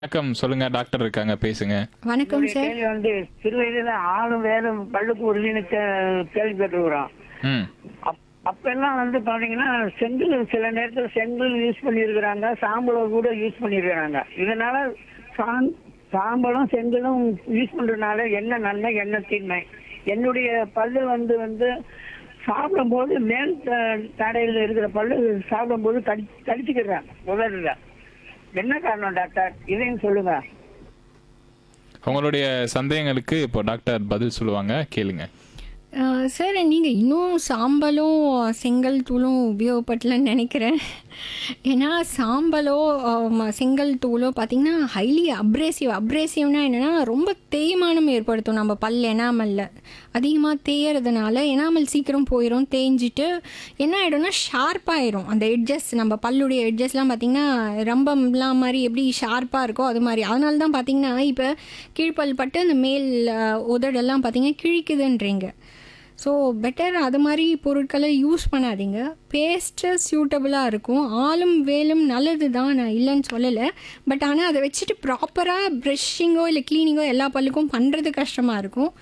வணக்கம் சொல்லுங்க டாக்டர் இருக்காங்க பேசுங்க வணக்கம் என்னுடைய சார் கேள்வி வந்து சிறு வயதுல ஆளும் வேலும் பள்ளுக்கு உறுதினு கேள்விப்பட்டிருக்கிறோம் ம் அப்- அப்பெல்லாம் வந்து பாத்தீங்கன்னா செங்கல் சில நேரத்தில் செங்கல் யூஸ் பண்ணியிருக்கிறாங்க சாம்பலும் கூட யூஸ் பண்ணியிருக்கிறாங்க இதனால சாம்- சாம்பலும் செங்கலும் யூஸ் பண்றதுனால என்ன நன்மை என்ன தீன்மை என்னுடைய பல்லு வந்து வந்து சாப்பிடும்போது மேல் த- தடையில் இருக்கிற பல்லு சாப்பிடும்போது கடி கடிச்சுக்கிறேன் முதல்ல என்ன காரணம் டாக்டர் இதையும் சொல்லுங்க உங்களுடைய சந்தேகங்களுக்கு இப்போ டாக்டர் பதில் சொல்லுவாங்க கேளுங்க அஹ், சார் நீங்கள் இன்னும் சாம்பலும் செங்கல் தூளும் உபயோகப்படலன்னு நினைக்கிறேன் ஏன்னா சாம்பலோ ஆம், செங்கல் தூளோ பார்த்தீங்கன்னா ஹைலி அப்ரேசிவ் அப்ரேசிவ்னா என்னென்னா ரொம்ப தேய்மானம் ஏற்படுத்தும் நம்ம பல் எனாமலில் அதிகமாக தேயறதுனால எனாமல் சீக்கிரம் போயிடும் தேஞ்சிட்டு என்ன ஆகிடும்னா ஷார்ப்பாயிரும் அந்த எட்ஜஸ் நம்ம பல்லுடைய எட்ஜஸ்லாம் பார்த்தீங்கன்னா ரம்பம்லாம் மாதிரி எப்படி ஷார்ப்பாக இருக்கோ அது மாதிரி அதனால தான் பார்த்தீங்கன்னா இப்போ கீழ்ப்பல் பட்டு அந்த மேல் அஹ், உதடெல்லாம் பார்த்தீங்கன்னா கிழிக்குதுன்றீங்க ஸோ பெட்டர் அது மாதிரி பொருட்களை யூஸ் பண்ணாதீங்க பேஸ்ட்டு சூட்டபுளாக இருக்கும் ஆளும் வேலும் நல்லது தான் நான் இல்லைன்னு சொல்லலை பட் ஆனால் அதை வச்சுட்டு ப்ராப்பராக ப்ரெஷ்ஷிங்கோ இல்லை க்ளீனிங்கோ எல்லா பல்லுக்கும் பண்ணுறது கஷ்டமாக இருக்கும்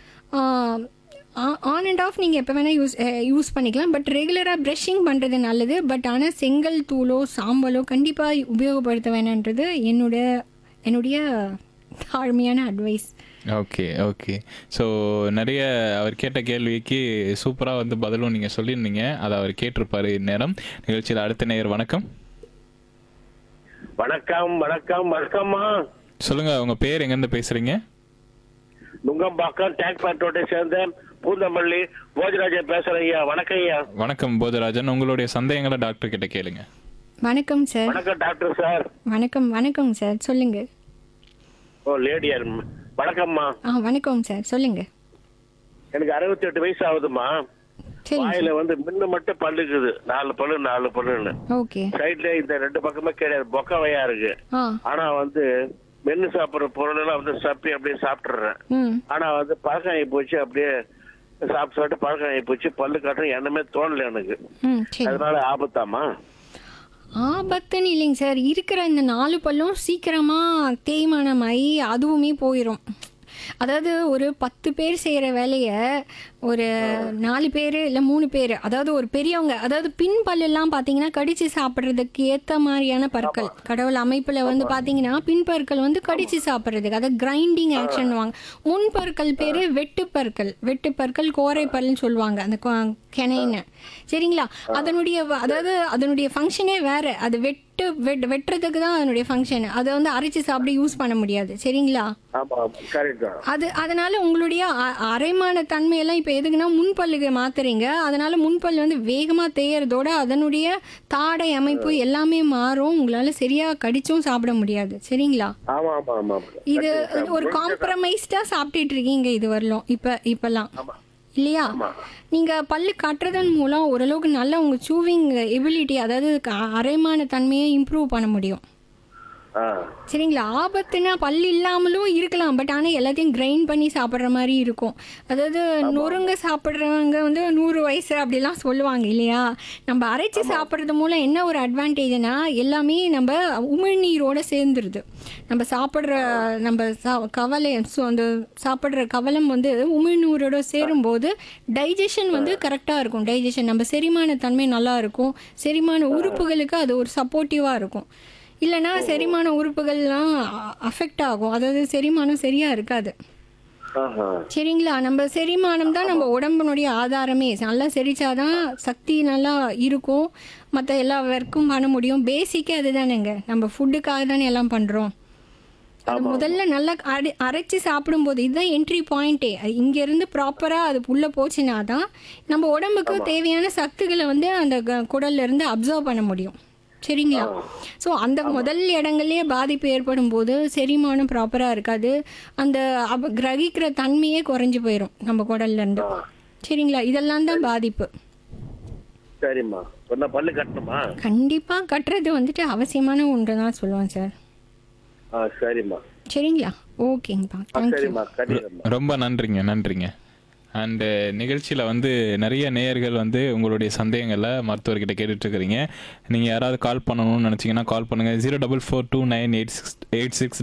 ஆன் அண்ட் ஆஃப் நீங்கள் எப்போ வேணால் யூஸ் யூஸ் பண்ணிக்கலாம் பட் ரெகுலராக ப்ரஷிங் பண்ணுறது நல்லது பட் ஆனால் செங்கல் தூளோ சாம்பலோ கண்டிப்பாக உபயோகப்படுத்த வேணான்றது என்னோட என்னுடைய தாழ்மையான அட்வைஸ் ஓகே ஓகே ஸோ நிறைய அவர் கேட்ட கேள்விக்கு சூப்பராக வந்து பதிலும் நீங்கள் சொல்லியிருந்தீங்க அதை அவர் கேட்டிருப்பாரு இந்நேரம் நிகழ்ச்சியில் அடுத்த நேயர் வணக்கம் வணக்கம் வணக்கம் வணக்கம்மா சொல்லுங்க உங்க பேர் எங்கேருந்து பேசுறீங்க நுங்கம்பாக்கம் டேங்க் பேட்டோட சேர்ந்த பூந்தமல்லி போஜராஜன் பேசுறேன் ஐயா வணக்கம் ஐயா வணக்கம் போதராஜன் உங்களுடைய சந்தேகங்களை டாக்டர் கிட்ட கேளுங்க வணக்கம் சார் வணக்கம் டாக்டர் சார் வணக்கம் வணக்கம் சார் சொல்லுங்க ஓ லேடியர் வணக்கம்மா ஆ வணக்கம் சார் சொல்லுங்க எனக்கு அறுபத்தி எட்டு வயசு ஆகுதுமா சரிங்க வாயில வந்து முன்ன மட்டும் பல்லுக்குது நாலு பல்லு நாலு பல்லுன்னு ஓகே சைட்ல இந்த ரெண்டு பக்கமே கிடையாது பொக்கவையா இருக்கு ஆ ஆனா வந்து மென்னு சாப்பிடுற பொருள் எல்லாம் வந்து சப்பி அப்படியே சாப்பிட்டுறேன் ம் ஆனா வந்து பழக்கம் ஆகி போச்சு அப்படியே சாப்பிட்டு சாப்பிட்டு பழக்கம் ஆகி போச்சு பல்லு காட்டுற எண்ணமே தோணல எனக்கு ம் சரி அதனால ஆபத்தாமா ஆபத்துன்னு இல்லைங்க சார் இருக்கிற இந்த நாலு பல்லும் சீக்கிரமாக தேய்மானமாகி அதுவுமே போயிடும் அதாவது ஒரு பத்து பேர் செய்கிற வேலையை ஒரு நாலு பேர் இல்லை மூணு பேர் அதாவது ஒரு பெரியவங்க அதாவது பின் பல்லெல்லாம் பார்த்தீங்கன்னா கடிச்சு சாப்பிட்றதுக்கு ஏற்ற மாதிரியான பற்கள் கடவுள் அமைப்பில் வந்து பார்த்தீங்கன்னா பின் பற்கள் வந்து கடிச்சு சாப்பிட்றதுக்கு அதாவது கிரைண்டிங் ஆக்ஷன் வாங்க முன் பற்கள் பேர் வெட்டு பற்கள் வெட்டு பற்கள் கோரை பல்லுன்னு சொல்லுவாங்க அந்த கொ- கெனைன்னு சரிங்களா அதனுடைய வ- அதாவது அதனுடைய ஃபங்க்ஷனே வேற அது வெட்டு வெட் வெட்டுறதுக்கு தான் அதனுடைய ஃபங்க்ஷன் அதை வந்து அரைச்சு சாப்பிட யூஸ் பண்ண முடியாது சரிங்களா ஆமா கரெக்ட் தான் அது அதனால உங்களுடைய அ- அரைமான தன்மையெல்லாம் இப்போ எதுக்குன்னா முன்பல்லுக்கு மாத்துறீங்க அதனால முன்பல் வந்து வேகமாக தேயறதோட அதனுடைய தாடை அமைப்பு எல்லாமே மாறும் உங்களால சரியா கடிச்சும் சாப்பிட முடியாது சரிங்களா ஆமா ஆமா ஆமா இது ஒரு காம்ப்ரமைஸ்டா சாப்பிட்டுட்டு இருக்கீங்க இது வரலும் இப்ப இப்பெல்லாம் இல்லையா நீங்க பல்லு கட்டுறதன் மூலம் ஓரளவுக்கு நல்ல உங்க சூவிங் எபிலிட்டி அதாவது க- அரைமான தன்மையை இம்ப்ரூவ் பண்ண முடியும் ஆ சரிங்களா ஆபத்துனா பல் இல்லாமலும் இருக்கலாம் பட் ஆனால் எல்லாத்தையும் கிரைண்ட் பண்ணி சாப்பிட்ற மாதிரி இருக்கும் அதாவது நொறுங்க சாப்பிட்றவங்க வந்து நூறு வயசு அப்படிலாம் சொல்லுவாங்க இல்லையா நம்ம அரைச்சி சாப்பிட்றது மூலம் என்ன ஒரு அட்வான்டேஜ்னா எல்லாமே நம்ம உமிழ்நீரோட சேர்ந்துருது நம்ம சாப்பிட்ற நம்ம சா கவலை ஸோ அந்த சாப்பிட்ற கவலம் வந்து உமிழ்நீரோட சேரும்போது டைஜஷன் வந்து கரெக்டாக இருக்கும் டைஜஷன் நம்ம செரிமான தன்மை நல்லா இருக்கும் செரிமான உறுப்புகளுக்கு அது ஒரு சப்போர்ட்டிவாக இருக்கும் இல்லைன்னா செரிமான உறுப்புகள்லாம் அஃபெக்ட் ஆகும் அதாவது செரிமானம் சரியா இருக்காது ஆஹா. சரிங்களா நம்ம செரிமானம் தான் நம்ம உடம்பினுடைய ஆதாரமே நல்லா செரிச்சாதான் சக்தி நல்லா இருக்கும் மற்ற எல்லா ஒர்க்கும் பண்ண முடியும் பேசிக்கே அதுதானேங்க நம்ம ஃபுட்டுக்காக தானே எல்லாம் பண்ணுறோம் அது முதல்ல நல்லா அரை அரைச்சி சாப்பிடும்போது இதுதான் என்ட்ரி பாயிண்ட்டே இங்கேருந்து ப்ராப்பராக அது உள்ளே போச்சுன்னா தான் நம்ம உடம்புக்கு தேவையான சக்திகளை வந்து அந்த க- குடல்ல இருந்து அப்சர்வ் பண்ண முடியும் சரிங்களா ஸோ அந்த முதல் இடங்கள்லயே பாதிப்பு ஏற்படும் போது செரிமானம் ப்ராப்பராக இருக்காது அந்த அப- கிரகிக்கிற தன்மையே குறைஞ்சு போயிடும் நம்ம குடல்ல இருந்து சரிங்களா இதெல்லாம் தான் பாதிப்பு சரிம்மா சொன்ன பல்லு கட்டணுமா கண்டிப்பாக கட்டுறது வந்துட்டு அவசியமான ஒன்று தான் சொல்லுவேன் சார் ஆ சரிம்மா சரிங்களா ஓகேங்கப்பா ஆ, தேங்க்யூ சரிம்மா கட்டிடுறேம்மா ரொம்ப நன்றிங்க நன்றிங்க அண்டு நிகழ்ச்சியில் வந்து நிறைய நேயர்கள் வந்து உங்களுடைய சந்தேகங்களை மருத்துவர்கிட்ட கேட்டுட்டு இருக்கிறீங்க நீங்கள் யாராவது கால் பண்ணணும்னு நினச்சிங்கன்னா கால் பண்ணுங்கள் zero double four two nine eight six eight six